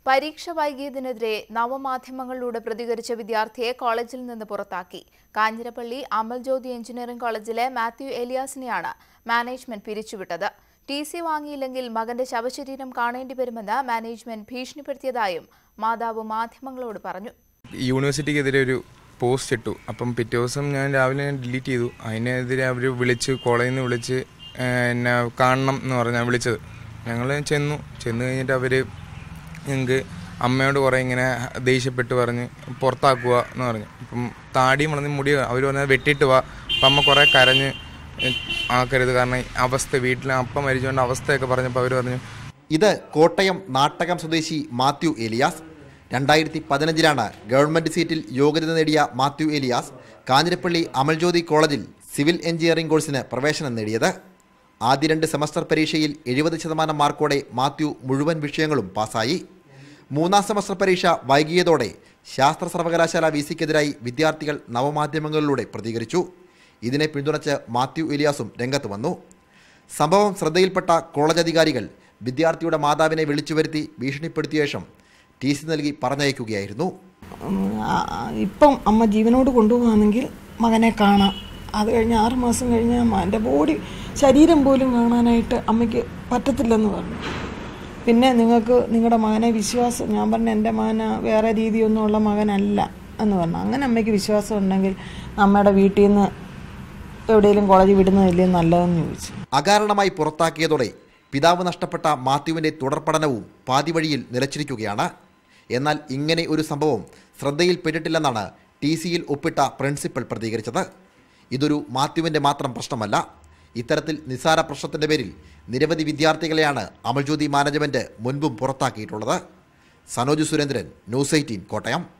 പരീക്ഷ വൈകിയതിനെതിരെ നവമാധ്യമങ്ങളിലൂടെ പ്രതികരിച്ച വിദ്യാർത്ഥിയെ കോളേജിൽ നിന്ന് പുറത്താക്കി കാഞ്ഞിരപ്പള്ളി അമൽജ്യോതി എഞ്ചിനീയറിംഗ് കോളേജിലെ മാത്യു എലിയാസിനെയാണ് മാനേജ്മെന്റ് പിരിച്ചുവിട്ടത് ടി സി വാങ്ങിയില്ലെങ്കിൽ മകന്റെ ശവശരീരം കാണേണ്ടി വരുമെന്ന് മാനേജ്മെന്റ് ഭീഷണിപ്പെടുത്തിയതായും മാതാവ് മാധ്യമങ്ങളോട് പറഞ്ഞു യൂണിവേഴ്സിറ്റിക്കെതിരെ ഒരു പോസ്റ്റ് ഇട്ടു അപ്പം പിറ്റേ ദിവസം ഞാൻ രാവിലെ ഞാൻ ഡിലീറ്റ് ചെയ്തു അതിനെതിരെ അവർ വിളിച്ച് കോളേജിൽ നിന്ന് വിളിച്ച് ഏഹ്, എന്നെ കാണണം എന്ന് പറഞ്ഞാൽ വിളിച്ചത് ഞങ്ങൾ ചെന്നു ചെന്ന് കഴിഞ്ഞിട്ട് അവർ ഞങ്ങൾക്ക് അമ്മയോട് കുറേ ഇങ്ങനെ ദേഷ്യപ്പെട്ട് പറഞ്ഞ് പുറത്താക്കുക എന്ന് പറഞ്ഞു ഇപ്പം താടിയും വളർന്ന് മുടി അവർ പറഞ്ഞാൽ വെട്ടിയിട്ട് വാ അപ്പം അമ്മ കുറേ കരഞ്ഞ് ഏഹ്, ആക്കരുത് കാരണം ഈ അവസ്ഥ വീട്ടിലെ അപ്പം മരിച്ചുകൊണ്ട് അവസ്ഥയൊക്കെ പറഞ്ഞപ്പോൾ അവർ പറഞ്ഞു ഇത് കോട്ടയം നാട്ടകം സ്വദേശി മാത്യു ഏലിയാസ് രണ്ടായിരത്തി പതിനഞ്ചിലാണ് ഗവൺമെന്റ് സീറ്റിൽ യോഗ്യത നേടിയ മാത്യു ഏലിയാസ് കാഞ്ഞിരപ്പള്ളി അമൽജ്യോതി കോളേജിൽ സിവിൽ എഞ്ചിനീയറിംഗ് കോഴ്സിന് പ്രവേശനം നേടിയത് ആദ്യ രണ്ട് സെമസ്റ്റർ പരീക്ഷയിൽ എഴുപത് ശതമാനം മാർക്കോടെ മാത്യു മുഴുവൻ വിഷയങ്ങളും പാസ്സായി മൂന്നാം സെമസ്റ്റർ പരീക്ഷ വൈകിയതോടെ ശാസ്ത്ര സർവകലാശാല വി സിക്കെതിരായി വിദ്യാർത്ഥികൾ നവമാധ്യമങ്ങളിലൂടെ പ്രതികരിച്ചു ഇതിനെ പിന്തുണച്ച് മാത്യു ഏലിയാസും രംഗത്ത് വന്നു സംഭവം ശ്രദ്ധയിൽപ്പെട്ട കോളേജ് അധികാരികൾ വിദ്യാർത്ഥിയുടെ മാതാവിനെ വിളിച്ചു വരുത്തി ഭീഷണിപ്പെടുത്തിയ ശേഷം ടി സി നൽകി പറഞ്ഞയക്കുകയായിരുന്നു ഉം, ആ- ആ- ഇപ്പം അമ്മ ജീവനോട് കൊണ്ടുപോകുകയാണെങ്കിൽ മകനെ കാണാം അത് കഴിഞ്ഞ് ആറ് മാസം കഴിഞ്ഞ് അമ്മ എൻ്റെ ബോഡി ശരീരം പോലും കാണാനായിട്ട് അമ്മയ്ക്ക് പറ്റത്തില്ലെന്ന് പറഞ്ഞു പിന്നെ നിങ്ങൾക്ക് നിങ്ങളുടെ മകനെ വിശ്വാസം ഞാൻ പറഞ്ഞു എൻ്റെ മകന് വേറെ രീതിയൊന്നും ഉള്ള മകനല്ല എന്ന് പറഞ്ഞു അങ്ങനെ അമ്മയ്ക്ക് വിശ്വാസം ഉണ്ടെങ്കിൽ അമ്മയുടെ വീട്ടിൽ നിന്ന് എവിടെയെങ്കിലും കോളേജിൽ വിടുന്നതല്ലേ നല്ലതെന്ന് ചോദിച്ചു അകാരണമായി പുറത്താക്കിയതോടെ പിതാവ് നഷ്ടപ്പെട്ട മാത്യുവിൻ്റെ തുടർ പഠനവും പാതി വഴിയിൽ നിലച്ചിരിക്കുകയാണ് എന്നാൽ ഇങ്ങനെ ഒരു സംഭവം ശ്രദ്ധയിൽപ്പെട്ടിട്ടില്ലെന്നാണ് ടി സിയിൽ ഒപ്പിട്ട പ്രിൻസിപ്പൽ പ്രതികരിച്ചത് ഇതൊരു മാത്യുവിൻ്റെ മാത്രം പ്രശ്നമല്ല ഇത്തരത്തിൽ നിസ്സാര പ്രശ്നത്തിൻ്റെ പേരിൽ നിരവധി വിദ്യാർത്ഥികളെയാണ് അമൽജ്യോതി മാനേജ്മെൻറ്റ് മുൻപും പുറത്താക്കിയിട്ടുള്ളത് സനോജ് സുരേന്ദ്രൻ ന്യൂസ് എയ്റ്റീൻ കോട്ടയം